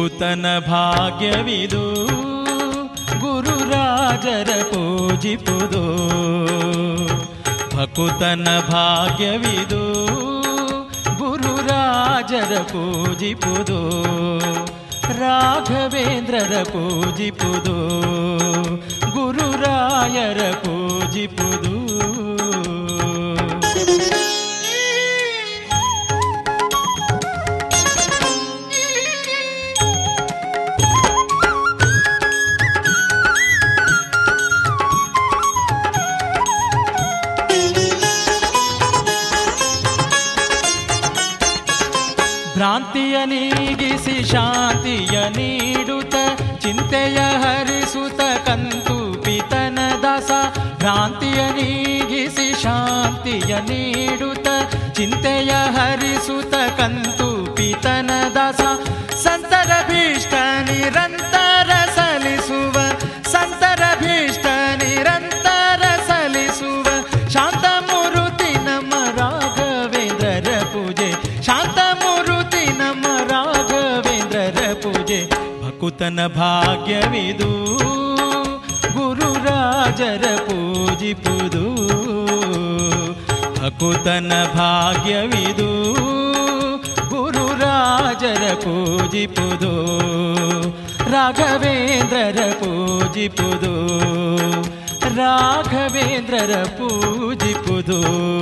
ಭಕುತನ ಭಾಗ್ಯವಿದು ಗುರುರಾಜರ ಪೂಜಿಪುದು ಭಕುತನ ಭಾಗ್ಯವಿದು ಗುರುರಾಜರ ಪೂಜಿಪುದು ರಾಘವೇಂದ್ರರ ಪೂಜಿಪುದು ಗುರುರಾಯರ ಪೂಜಿಪುದು ಭ್ರಾಂತಿಯ ನೀಗಿಸಿ ಶಾಂತಿಯ ನೀಡುತ್ತ ಚಿಂತೆಯ ಹರಿಸುತ್ತ ಕಂತು ಪಿತನ ದಾಸ ಭ್ರಾಂತಿಯ ನೀಗಿಸಿ ಶಾಂತಿಯ ನೀಡುತ್ತ ಚಿಂತೆಯ ಹರಿಸುತ್ತ ಕಂತು ಪಿತನ ದಾಸ ಸಂತರ ಭೀಷ್ಟ ನಿರಂತರ ಸಲಿಸುವ ಸಂತರ ಭೀಷ್ಟ ನಿರಂತರ ಸಲಿಸುವ ಶಾಂತ ಮೂರುತಿ ನಮ್ಮ ರಾಘವೇಂದ್ರರ ಪೂಜೆ ಶಾಂತ ಮೂರುತಿ ನಮ್ಮ ರಾಘವೇಂದ್ರರ ಪೂಜೆ ಭಕುತನ ಭಾಗ್ಯವಿದು ಗುರುರಾಜರ ಪೂಜಿಪುದು ಭಕುತನ ಭಾಗ್ಯವಿದು ಗುರುರಾಜರ ಪೂಜಿಪುದು ರಾಘವೇಂದ್ರರ ಪೂಜಿಪುದು ರಾಘವೇಂದ್ರರ ಪೂಜಿಪುದು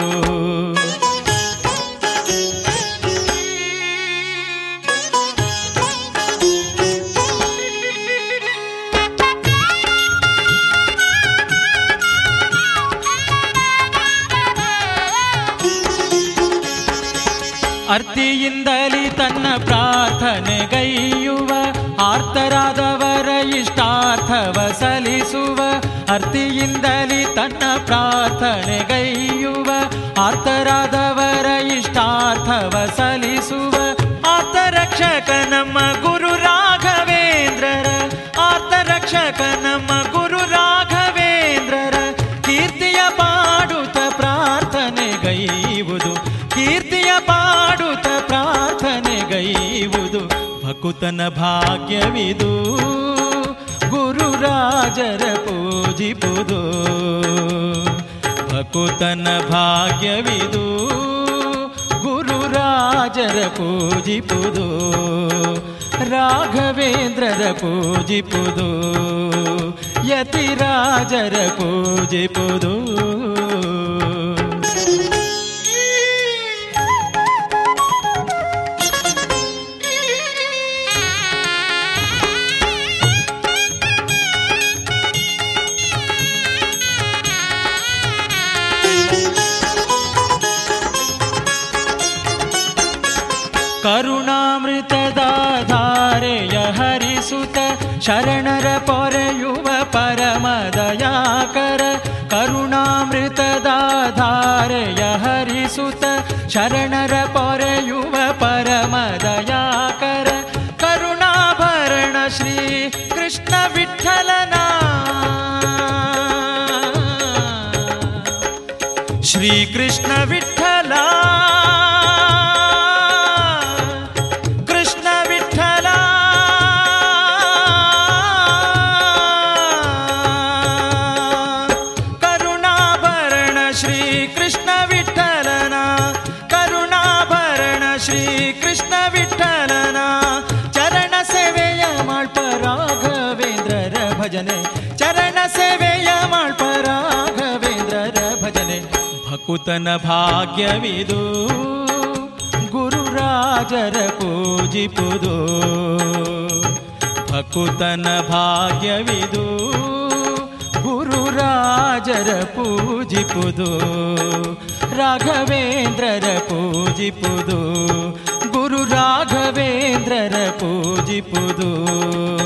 ಅರ್ತಿಯಿಂದಲಿ ತನ್ನ ಪ್ರಾರ್ಥನೆಗೈಯುವ ಆರ್ತರಾದವರ ಇಷ್ಟಾರ್ಥವ ಸಲಿಸುವ ಅರ್ತಿಯಿಂದಲಿ ತನ್ನ ಪ್ರಾರ್ಥನೆಗೈಯುವ ಆರ್ತರಾದವರ ಇಷ್ಟಾರ್ಥವ ಸಲಿಸುವ ಆರ್ತರಕ್ಷಕ ನಮ್ಮ ಗುರು ರಾಘವೇಂದ್ರರ ಆರ್ತರಕ್ಷಕ ನಮ್ಮ ಗುರು ರಾಘವೇಂದ್ರರ ಕೀರ್ತಿಯ ಪಾಡುತ್ತ ಪ್ರಾರ್ಥನೆಗೈಯುವುದು ಕೀರ್ತಿಯ ಪಾಡುತ್ತ ಪ್ರಾರ್ಥನೆಗೈಯುವುದು ಭಕುತನ ಭಾಗ್ಯವಿದು ಗುರುರಾಜರ ಪೂಜಿಪುದು ಭಕುತನ ಭಾಗ್ಯವಿದು ಗುರುರಾಜರ ಪೂಜಿಪುದು ರಾಘವೇಂದ್ರರ ಪೂಜಿಪುದು ಯತಿರಾಜರ ಪೂಜಿಪುದು ಕರುಣಾಮೃತದ ಧಾರೆಯ ಹರಿಸುತ್ತ ಶರಣರ ಪೊರೆಯುವ ಪರಮದಯಾಕರ ಕರುಣಾಮೃತದ ಧಾರೆಯ ಹರಿಸುತ್ತ ಶರಣರ ಪೊರೆಯುವ ಪರಮದಯಾಕರ ಕರುಣಾಭರಣ ಶ್ರೀ ಕೃಷ್ಣ ವಿಠಲನ ಶ್ರೀ ಕೃಷ್ಣ ವಿಠಲ ಕೃಷ್ಣ ವಿಠಲ ಕರುಣಾಭರಣ ಶ್ರೀ ಕೃಷ್ಣ ವಿಠಲನ ಕರುಣಾಭರಣ ಶ್ರೀ ಕೃಷ್ಣ ವಿಠಲನ ಚರಣ ಸೇವೆಯ ಮಾಳ್ಪ ರಾಘವೇಂದ್ರರ ಭಜನೆ ಚರಣ ಸೇವೆಯ ಮಾಳ್ಪ ರಾಘವೇಂದ್ರರ ಭಜನೆ ಭಕುತನ ಭಾಗ್ಯವಿದು ಗುರುರಾಜರ ಪೂಜಿಪುದು ಭಕುತನ ಭಾಗ್ಯವಿದು ಗುರುರಾಜರ ಪೂಜಿಪುದು ರಾಘವೇಂದ್ರರ ಪೂಜಿಪುದು ಗುರು ರಾಘವೇಂದ್ರರ ಪೂಜಿಪುದು